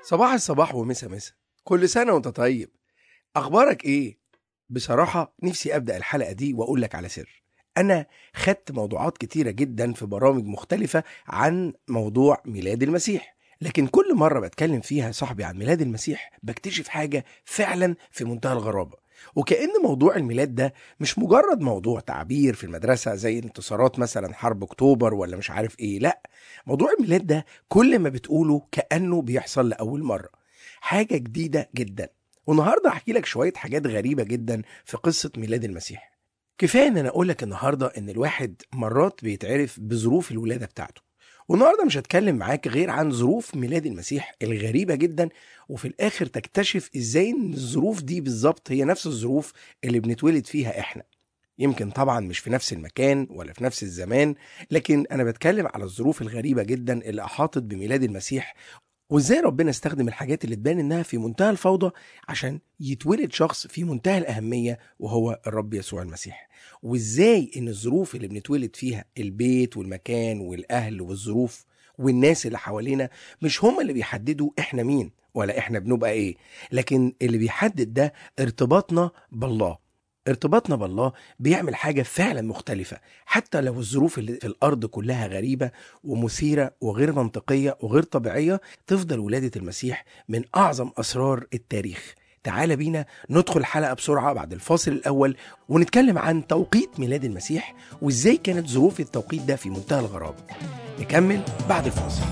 صباح الصباح ومسا مسا كل سنة وانت طيب أخبارك إيه؟ بصراحة نفسي أبدأ الحلقة دي وأقول لك على سر أنا خدت موضوعات كتيرة جدا في برامج مختلفة عن موضوع ميلاد المسيح لكن كل مرة بتكلم فيها صاحبي عن ميلاد المسيح بكتشف حاجة فعلا في منتهى الغرابة وكأن موضوع الميلاد ده مش مجرد موضوع تعبير في المدرسة زي انتصارات مثلا حرب أكتوبر ولا مش عارف إيه لأ موضوع الميلاد ده كل ما بتقوله كأنه بيحصل لأول مرة حاجة جديدة جدا والنهارده هحكي لك شوية حاجات غريبة جدا في قصة ميلاد المسيح كفاية ان انا اقول لك النهارده ان الواحد مرات بيتعرف بظروف الولادة بتاعته والنهارده مش هتكلم معاك غير عن ظروف ميلاد المسيح الغريبة جدا وفي الاخر تكتشف ازاي ان الظروف دي بالظبط هي نفس الظروف اللي بنتولد فيها احنا يمكن طبعا مش في نفس المكان ولا في نفس الزمان لكن انا بتكلم على الظروف الغريبة جدا اللي احاطت بميلاد المسيح وازاي ربنا استخدم الحاجات اللي تبان انها في منتهى الفوضى عشان يتولد شخص في منتهى الاهميه وهو الرب يسوع المسيح وازاي ان الظروف اللي بنتولد فيها البيت والمكان والاهل والظروف والناس اللي حوالينا مش هم اللي بيحددوا احنا مين ولا احنا بنبقى ايه لكن اللي بيحدد ده ارتباطنا بالله ارتباطنا بالله بيعمل حاجة فعلا مختلفة حتى لو الظروف اللي في الأرض كلها غريبة ومثيرة وغير منطقية وغير طبيعية تفضل ولادة المسيح من أعظم أسرار التاريخ تعال بينا ندخل الحلقة بسرعة بعد الفاصل الأول ونتكلم عن توقيت ميلاد المسيح وإزاي كانت ظروف التوقيت ده في منتهى الغرابة نكمل بعد الفاصل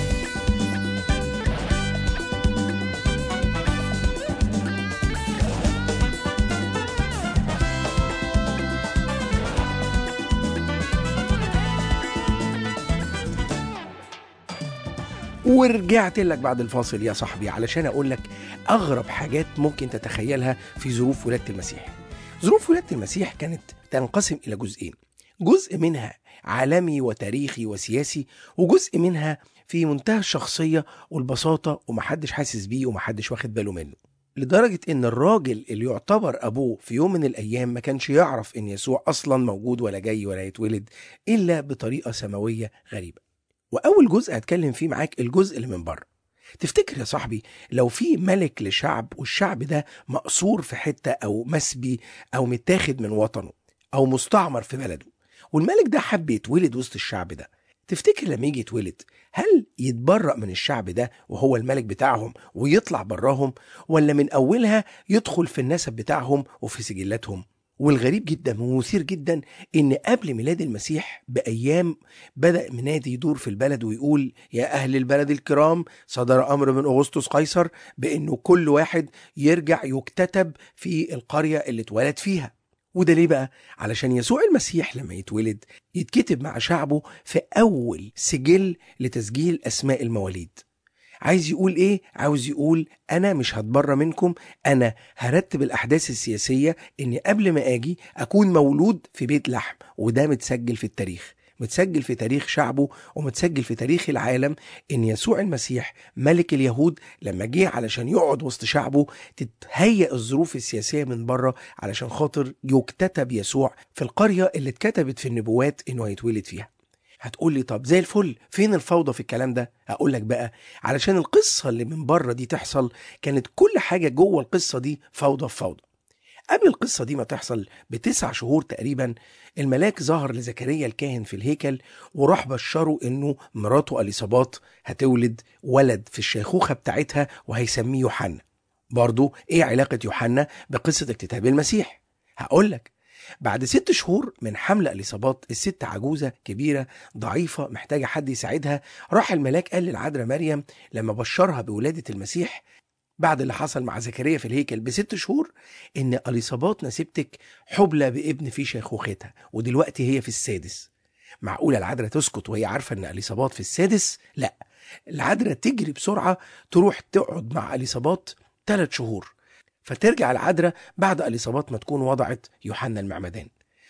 ورجعت لك بعد الفاصل يا صاحبي علشان اقول لك اغرب حاجات ممكن تتخيلها في ظروف ولاده المسيح. ظروف ولاده المسيح كانت تنقسم الى جزئين. جزء منها عالمي وتاريخي وسياسي وجزء منها في منتهى الشخصيه والبساطه ومحدش حاسس بيه ومحدش واخد باله منه. لدرجة إن الراجل اللي يعتبر أبوه في يوم من الأيام ما كانش يعرف إن يسوع أصلا موجود ولا جاي ولا يتولد إلا بطريقة سماوية غريبة. واول جزء هتكلم فيه معاك الجزء اللي من بره تفتكر يا صاحبي لو في ملك لشعب والشعب ده مقصور في حته او مسبي او متاخد من وطنه او مستعمر في بلده والملك ده حب يتولد وسط الشعب ده تفتكر لما يجي يتولد هل يتبرأ من الشعب ده وهو الملك بتاعهم ويطلع براهم ولا من أولها يدخل في النسب بتاعهم وفي سجلاتهم والغريب جدا ومثير جدا ان قبل ميلاد المسيح بايام بدا منادي يدور في البلد ويقول يا اهل البلد الكرام صدر امر من اغسطس قيصر بانه كل واحد يرجع يكتتب في القريه اللي اتولد فيها وده ليه بقى؟ علشان يسوع المسيح لما يتولد يتكتب مع شعبه في أول سجل لتسجيل أسماء المواليد عايز يقول ايه عاوز يقول انا مش هتبرى منكم انا هرتب الاحداث السياسيه اني قبل ما اجي اكون مولود في بيت لحم وده متسجل في التاريخ متسجل في تاريخ شعبه ومتسجل في تاريخ العالم ان يسوع المسيح ملك اليهود لما جه علشان يقعد وسط شعبه تتهيأ الظروف السياسيه من بره علشان خاطر يكتتب يسوع في القريه اللي اتكتبت في النبوات انه هيتولد فيها هتقول لي طب زي الفل فين الفوضى في الكلام ده هقول لك بقى علشان القصه اللي من بره دي تحصل كانت كل حاجه جوه القصه دي فوضى في فوضى قبل القصة دي ما تحصل بتسع شهور تقريبا الملاك ظهر لزكريا الكاهن في الهيكل وراح بشره انه مراته اليصابات هتولد ولد في الشيخوخة بتاعتها وهيسميه يوحنا برضو ايه علاقة يوحنا بقصة اكتتاب المسيح هقول لك بعد ست شهور من حمل اليصابات الست عجوزه كبيره ضعيفه محتاجه حد يساعدها راح الملاك قال للعذراء مريم لما بشرها بولاده المسيح بعد اللي حصل مع زكريا في الهيكل بست شهور ان اليصابات نسيبتك حبلى بابن في شيخوختها ودلوقتي هي في السادس معقوله العذراء تسكت وهي عارفه ان اليصابات في السادس لا العذراء تجري بسرعه تروح تقعد مع اليصابات ثلاث شهور فترجع العذراء بعد اليصابات ما تكون وضعت يوحنا المعمدان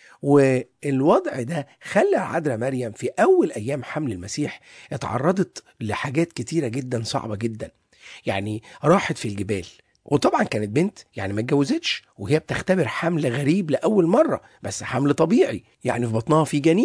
والوضع ده خلى العذراء مريم في اول ايام حمل المسيح اتعرضت لحاجات كتيره جدا صعبه جدا يعني راحت في الجبال وطبعا كانت بنت يعني ما اتجوزتش وهي بتختبر حمل غريب لاول مره بس حمل طبيعي يعني في بطنها في جنين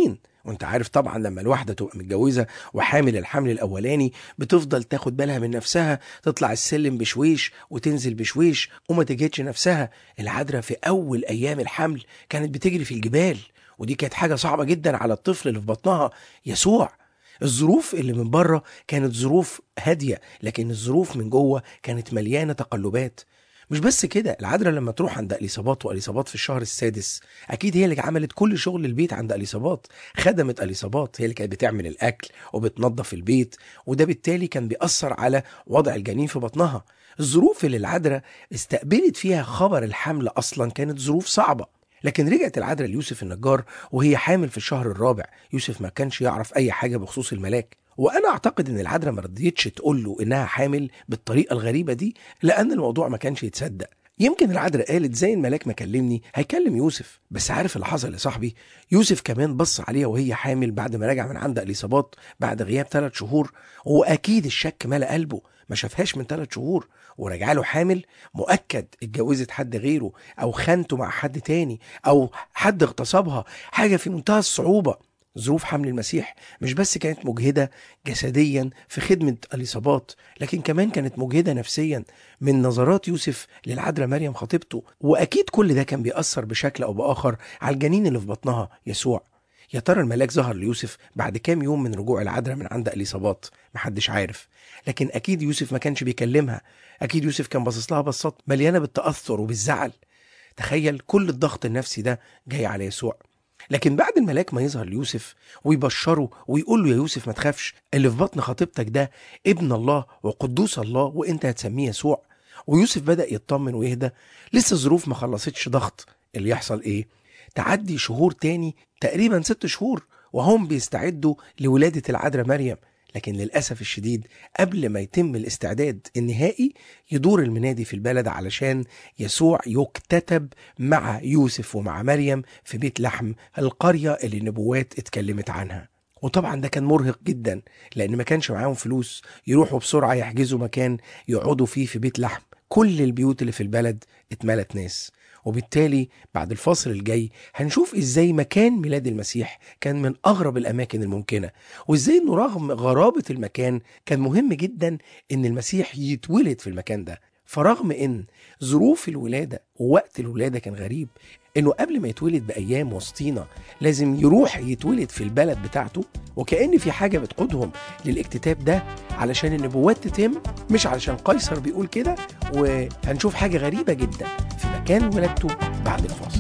وانت عارف طبعا لما الواحده تبقى متجوزه وحامل الحمل الاولاني بتفضل تاخد بالها من نفسها تطلع السلم بشويش وتنزل بشويش وما تجهدش نفسها العذراء في اول ايام الحمل كانت بتجري في الجبال ودي كانت حاجه صعبه جدا على الطفل اللي في بطنها يسوع الظروف اللي من بره كانت ظروف هاديه لكن الظروف من جوه كانت مليانه تقلبات مش بس كده العذراء لما تروح عند اليصابات واليصابات في الشهر السادس اكيد هي اللي عملت كل شغل البيت عند اليصابات خدمت اليصابات هي اللي كانت بتعمل الاكل وبتنظف البيت وده بالتالي كان بيأثر على وضع الجنين في بطنها الظروف اللي العذراء استقبلت فيها خبر الحمل اصلا كانت ظروف صعبه لكن رجعت العذراء ليوسف النجار وهي حامل في الشهر الرابع يوسف ما كانش يعرف اي حاجه بخصوص الملاك وانا اعتقد ان العذراء ما رضيتش تقول له انها حامل بالطريقه الغريبه دي لان الموضوع ما كانش يتصدق يمكن العذراء قالت زي الملاك ما كلمني هيكلم يوسف بس عارف اللي حصل يا صاحبي يوسف كمان بص عليها وهي حامل بعد ما رجع من عند اليصابات بعد غياب ثلاث شهور واكيد الشك ملا قلبه ما شافهاش من ثلاث شهور ورجع له حامل مؤكد اتجوزت حد غيره او خانته مع حد تاني او حد اغتصبها حاجه في منتهى الصعوبه ظروف حمل المسيح مش بس كانت مجهده جسديا في خدمه اليصابات لكن كمان كانت مجهده نفسيا من نظرات يوسف للعذراء مريم خطيبته واكيد كل ده كان بيأثر بشكل او باخر على الجنين اللي في بطنها يسوع يا ترى الملاك ظهر ليوسف بعد كام يوم من رجوع العذراء من عند اليصابات محدش عارف لكن اكيد يوسف ما كانش بيكلمها اكيد يوسف كان باصص لها بصات مليانه بالتاثر وبالزعل تخيل كل الضغط النفسي ده جاي على يسوع لكن بعد الملاك ما يظهر ليوسف ويبشره ويقول له يا يوسف ما تخافش اللي في بطن خطيبتك ده ابن الله وقدوس الله وانت هتسميه يسوع ويوسف بدأ يطمن ويهدى لسه الظروف ما خلصتش ضغط اللي يحصل ايه تعدي شهور تاني تقريبا ست شهور وهم بيستعدوا لولادة العذراء مريم لكن للأسف الشديد قبل ما يتم الاستعداد النهائي يدور المنادي في البلد علشان يسوع يكتتب مع يوسف ومع مريم في بيت لحم القرية اللي النبوات اتكلمت عنها وطبعا ده كان مرهق جدا لان ما كانش معاهم فلوس يروحوا بسرعه يحجزوا مكان يقعدوا فيه في بيت لحم كل البيوت اللي في البلد اتملت ناس وبالتالي بعد الفاصل الجاي هنشوف ازاي مكان ميلاد المسيح كان من اغرب الاماكن الممكنه وازاي انه رغم غرابه المكان كان مهم جدا ان المسيح يتولد في المكان ده فرغم ان ظروف الولاده ووقت الولاده كان غريب انه قبل ما يتولد بايام وسطينا لازم يروح يتولد في البلد بتاعته وكأن في حاجه بتقودهم للاكتتاب ده علشان النبوات تتم مش علشان قيصر بيقول كده وهنشوف حاجه غريبه جدا في مكان ولادته بعد الفاصل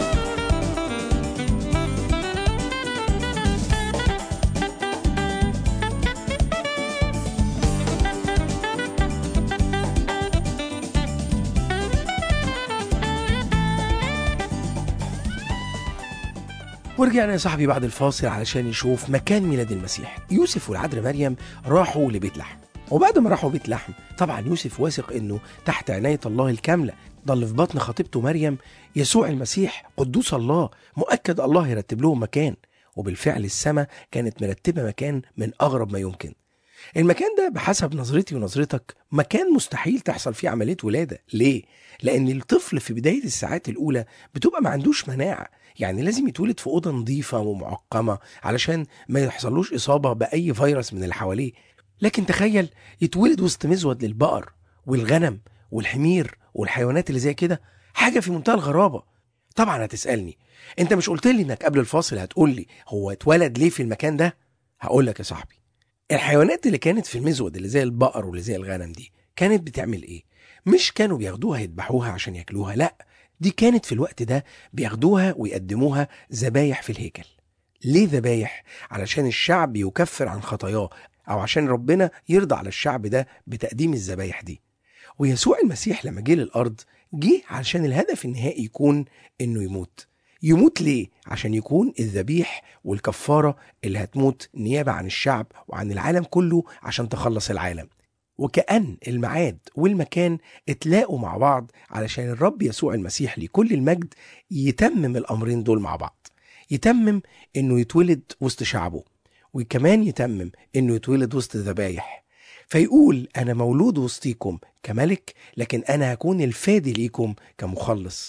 ورجعنا يا صاحبي بعد الفاصل علشان نشوف مكان ميلاد المسيح يوسف والعذراء مريم راحوا لبيت لحم وبعد ما راحوا بيت لحم طبعا يوسف واثق انه تحت عناية الله الكاملة ضل في بطن خطيبته مريم يسوع المسيح قدوس الله مؤكد الله يرتب لهم مكان وبالفعل السماء كانت مرتبة مكان من أغرب ما يمكن المكان ده بحسب نظرتي ونظرتك مكان مستحيل تحصل فيه عملية ولادة ليه؟ لأن الطفل في بداية الساعات الأولى بتبقى ما عندوش مناعة يعني لازم يتولد في أوضة نظيفة ومعقمة علشان ما يحصلوش إصابة بأي فيروس من اللي حواليه لكن تخيل يتولد وسط مزود للبقر والغنم والحمير والحيوانات اللي زي كده حاجة في منتهى الغرابة طبعا هتسألني انت مش قلت لي انك قبل الفاصل هتقول لي هو اتولد ليه في المكان ده هقول لك يا صاحبي الحيوانات اللي كانت في المزود اللي زي البقر واللي زي الغنم دي كانت بتعمل ايه مش كانوا بياخدوها يذبحوها عشان ياكلوها لا دي كانت في الوقت ده بياخدوها ويقدموها ذبايح في الهيكل ليه ذبايح علشان الشعب يكفر عن خطاياه او عشان ربنا يرضى على الشعب ده بتقديم الذبايح دي ويسوع المسيح لما جه للارض جه علشان الهدف النهائي يكون انه يموت يموت ليه عشان يكون الذبيح والكفاره اللي هتموت نيابه عن الشعب وعن العالم كله عشان تخلص العالم وكأن الميعاد والمكان اتلاقوا مع بعض علشان الرب يسوع المسيح لكل المجد يتمم الأمرين دول مع بعض يتمم إنه يتولد وسط شعبه وكمان يتمم إنه يتولد وسط ذبايح فيقول أنا مولود وسطيكم كملك لكن أنا هكون الفادي ليكم كمخلص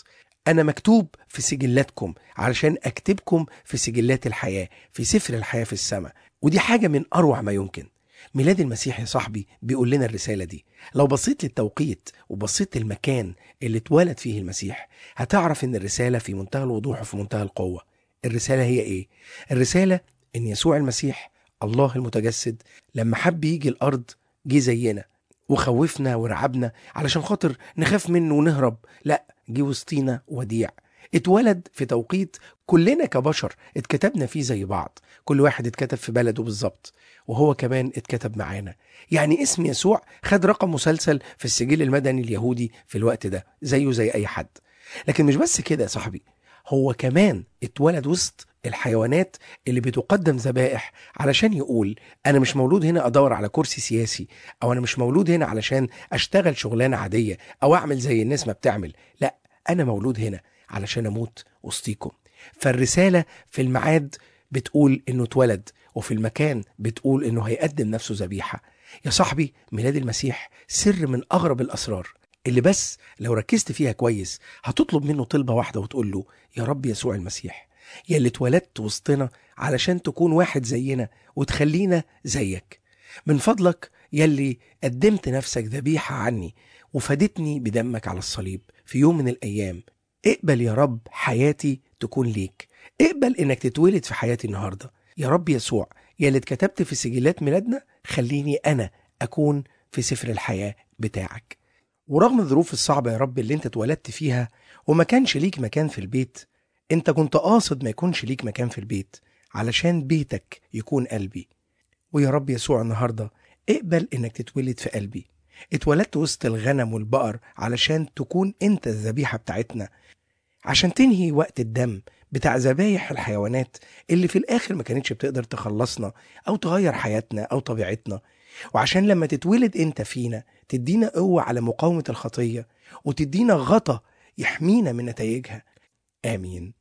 أنا مكتوب في سجلاتكم علشان أكتبكم في سجلات الحياة في سفر الحياة في السماء ودي حاجة من أروع ما يمكن ميلاد المسيح يا صاحبي بيقول لنا الرسالة دي لو بصيت للتوقيت وبصيت للمكان اللي اتولد فيه المسيح هتعرف ان الرسالة في منتهى الوضوح وفي منتهى القوة الرسالة هي ايه؟ الرسالة ان يسوع المسيح الله المتجسد لما حب يجي الارض جه زينا وخوفنا ورعبنا علشان خاطر نخاف منه ونهرب لا جه وسطينا وديع اتولد في توقيت كلنا كبشر اتكتبنا فيه زي بعض كل واحد اتكتب في بلده بالظبط وهو كمان اتكتب معانا يعني اسم يسوع خد رقم مسلسل في السجل المدني اليهودي في الوقت ده زيه زي اي حد لكن مش بس كده يا صاحبي هو كمان اتولد وسط الحيوانات اللي بتقدم ذبائح علشان يقول انا مش مولود هنا ادور على كرسي سياسي او انا مش مولود هنا علشان اشتغل شغلانه عاديه او اعمل زي الناس ما بتعمل لا انا مولود هنا علشان اموت وسطيكم فالرساله في الميعاد بتقول انه اتولد وفي المكان بتقول انه هيقدم نفسه ذبيحه يا صاحبي ميلاد المسيح سر من اغرب الاسرار اللي بس لو ركزت فيها كويس هتطلب منه طلبه واحده وتقول له يا رب يسوع المسيح يا اللي اتولدت وسطنا علشان تكون واحد زينا وتخلينا زيك من فضلك يا اللي قدمت نفسك ذبيحه عني وفادتني بدمك على الصليب في يوم من الايام اقبل يا رب حياتي تكون ليك اقبل انك تتولد في حياتي النهارده يا رب يسوع يا اللي اتكتبت في سجلات ميلادنا خليني انا اكون في سفر الحياه بتاعك ورغم الظروف الصعبه يا رب اللي انت اتولدت فيها وما كانش ليك مكان في البيت انت كنت قاصد ما يكونش ليك مكان في البيت علشان بيتك يكون قلبي ويا رب يسوع النهارده اقبل انك تتولد في قلبي اتولدت وسط الغنم والبقر علشان تكون انت الذبيحه بتاعتنا عشان تنهي وقت الدم بتاع ذبايح الحيوانات اللي في الاخر ما كانتش بتقدر تخلصنا او تغير حياتنا او طبيعتنا وعشان لما تتولد انت فينا تدينا قوه على مقاومه الخطيه وتدينا غطا يحمينا من نتائجها امين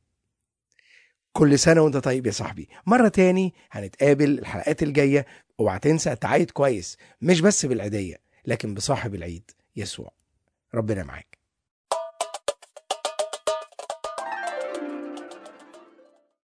كل سنة وانت طيب يا صاحبي مرة تاني هنتقابل الحلقات الجاية اوعى تنسى تعايد كويس مش بس بالعيدية لكن بصاحب العيد يسوع ربنا معاك